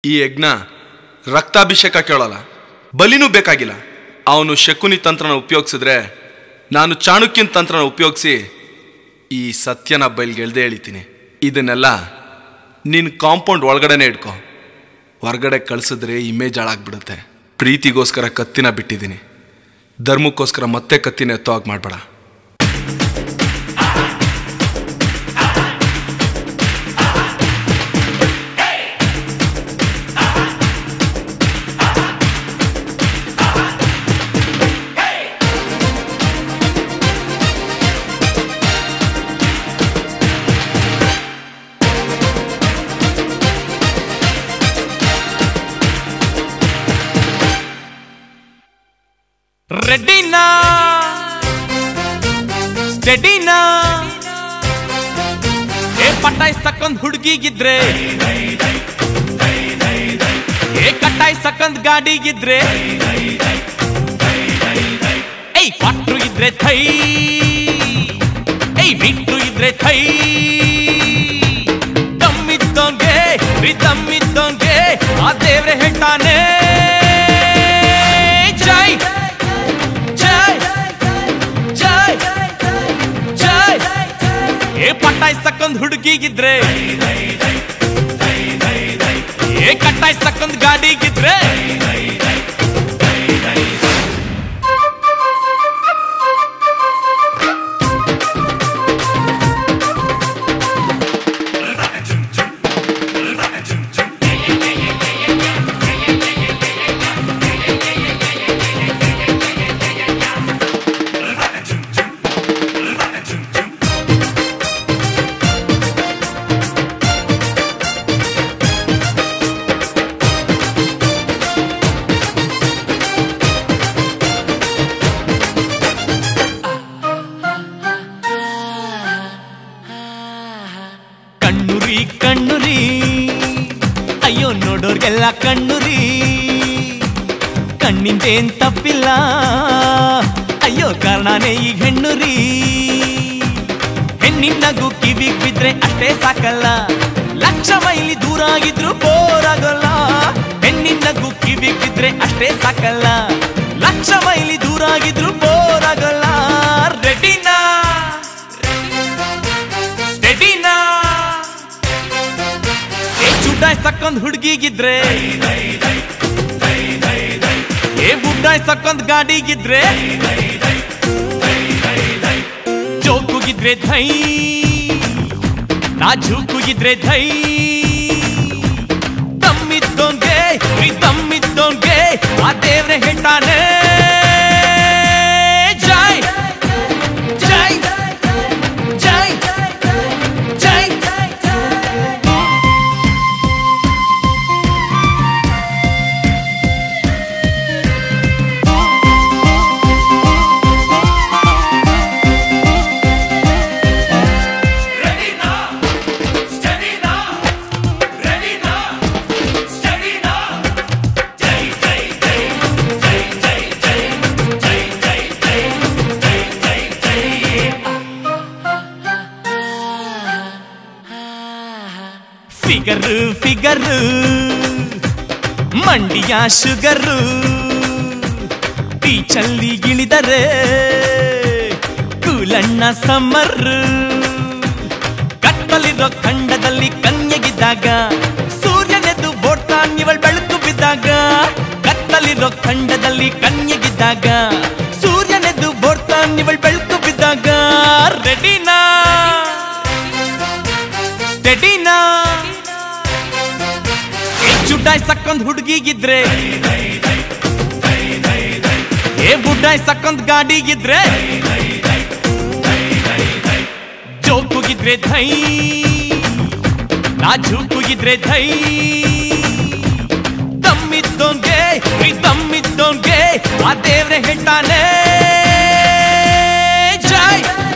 ಈ ಯಜ್ಞ ರಕ್ತಾಭಿಷೇಕ ಕೇಳೋಲ್ಲ ಬಲಿನೂ ಬೇಕಾಗಿಲ್ಲ ಅವನು ಶಕುನಿ ತಂತ್ರನ ಉಪಯೋಗಿಸಿದ್ರೆ ನಾನು ಚಾಣಕ್ಯನ ತಂತ್ರನ ಉಪಯೋಗಿಸಿ ಈ ಸತ್ಯನ ಬಯಲ್ಗೆ ಎಳ್ದೆ ಎಳಿತೀನಿ ಇದನ್ನೆಲ್ಲ ನಿನ್ನ ಕಾಂಪೌಂಡ್ ಒಳಗಡೆನೆ ಇಟ್ಕೊ ಹೊರಗಡೆ ಕಳಿಸಿದ್ರೆ ಇಮೇಜ್ ಹಾಳಾಗ್ಬಿಡುತ್ತೆ ಪ್ರೀತಿಗೋಸ್ಕರ ಕತ್ತಿನ ಬಿಟ್ಟಿದ್ದೀನಿ ಧರ್ಮಕ್ಕೋಸ್ಕರ ಮತ್ತೆ ಕತ್ತಿನ ಎತ್ತೋ ಹಾಗೆ ಮಾಡಬೇಡ ರೆಡ್ಡಿನಾ ಸ್ಟೆಡಿನಾ ಏ ಪಟಾಯಿಸಕ್ಕೊಂದ್ ಹುಡುಗಿಗಿದ್ರೆ ಏ ಕಟ್ಟಾಯಿಸಕ್ಕೊಂದ್ ಗಾಡಿಗಿದ್ರೆ ಏಯ್ ಕ್ವಾಟ್ರು ಇದ್ರೆ ಥೈ ಏಯ್ ಬಿಟ್ರು ಇದ್ರೆ ಥೈ ತಮ್ಮಿದ್ದೋಂಗೆ ತಮ್ಮಿದ್ದೋಂಗೆ ಆ ದೇವ್ರೆ ಹೇಳ್ತಾನೆ ಜೈ ಜೈ ಜೈ ಜೈ ಏ ಪಟಾಯಿಸಕ್ಕೊಂದ್ ಹುಡುಗಿಗಿದ್ರೆ ಏ ಕಟ್ಟಾಯಿಸಕ್ಕೊಂದ್ ಗಾಡಿಗಿದ್ರೆ ಕಣ್ಣುರಿ ಕಣ್ಣುರಿ ಅಯ್ಯೋ ನೋಡೋರ್ಗೆಲ್ಲ ಕಣ್ಣುರಿ ಕಣ್ಣಿಂದೇನ್ ತಪ್ಪಿಲ್ಲ ಅಯ್ಯೋ ಕಾರಣನೇ ಈ ಹೆಣ್ಣುರಿ ಹೆಣ್ಣಿನಗು ಕಿವಿಗ್ ಬಿದ್ರೆ ಅಷ್ಟೇ ಸಾಕಲ್ಲ ಲಕ್ಷ ಮೈಲಿ ದೂರ ಆಗಿದ್ರು ಬೋರ್ ಆಗೋಲ್ಲ ಹೆಣ್ಣಿನಗು ಕಿವಿಗ್ ಬಿದ್ರೆ ಅಷ್ಟೇ ಸಾಕಲ್ಲ ಲಕ್ಷ ಮೈಲಿ ದೂರ ಆಗಿದ್ರು ಬೋರ್ ಆಗೋಲ್ಲ ರೆಡಿನಾ ಸ್ಟೆಡಿನಾ ಏ ಚುಟಾಯ್ಸಕ್ಕೊಂದ್ ಹುಡುಗಿಗಿದ್ರೆ ಏ ಬುಡ್ಡಾಯ್ಸಕ್ಕೊಂದ್ ಗಾಡಿಗಿದ್ರೆ ಜೋಕುಗಿದ್ರೆ ಧೈ ನಾ ಜೂಕುಗಿದ್ರೆ ಧೈ ತಮ್ಮಿದ್ದೋಂಗೆ ಈ ತಮ್ಮಿದ್ದೋಂಗೆ ಆ ದೇವ್ರೆ ಹೇಳ್ತಾನೆ ಜೈ ಜೈ ಜೈ ಜೈ ಫಿಗರ್ ಫಿಗರ್ ಮಂಡಿಯ ಶುಗರ್ ಬೀಚಲ್ಲಿ ಇಳಿದರೆ ಕೂಲಣ್ಣ ಸಮ್ಮರ್ ಕತ್ತಲಿರೋ ಖಂಡದಲ್ಲಿ ಕನ್ಯಗಿದ್ದಾಗ ಸೂರ್ಯನೆದ್ದು ಬೋಡ್ತಾನ್ ಇವள் ಬೆಳಕು ಬಿದ್ದಾಗ ಕತ್ತಲಿರೋ ಖಂಡದಲ್ಲಿ ಕನ್ಯಗಿದ್ದಾಗ ಸೂರ್ಯನೆದ್ದು ಬೋಡ್ತಾನ್ ಇವள் ಬೆಳಕು ಬಿದ್ದಾಗ ರೆಡಿನಾ ಸ್ಟೆಡಿನಾ ಏ ಚುಡ್ಡಾಯ್ಸಕ್ಕೊಂದ್ ಹುಡುಗಿಗಿದ್ರೆ ಏ ಬುಡ್ಡಾಯ್ಸಕ್ಕೊಂದ್ ಗಾಡಿಗಿದ್ರೆ ಜೋಕುಗಿದ್ರೆ ಧೈ ನಾ ಜೂಕುಗಿದ್ರೆ ಧೈ ತಮ್ಮಿದ್ದೋನ್ಗೆ ಈ ತಮ್ಮಿದ್ದೋನ್ಗೆ ಆ ದೇವ್ರೆ ಹೇಳ್ತಾನೆ ಜೈ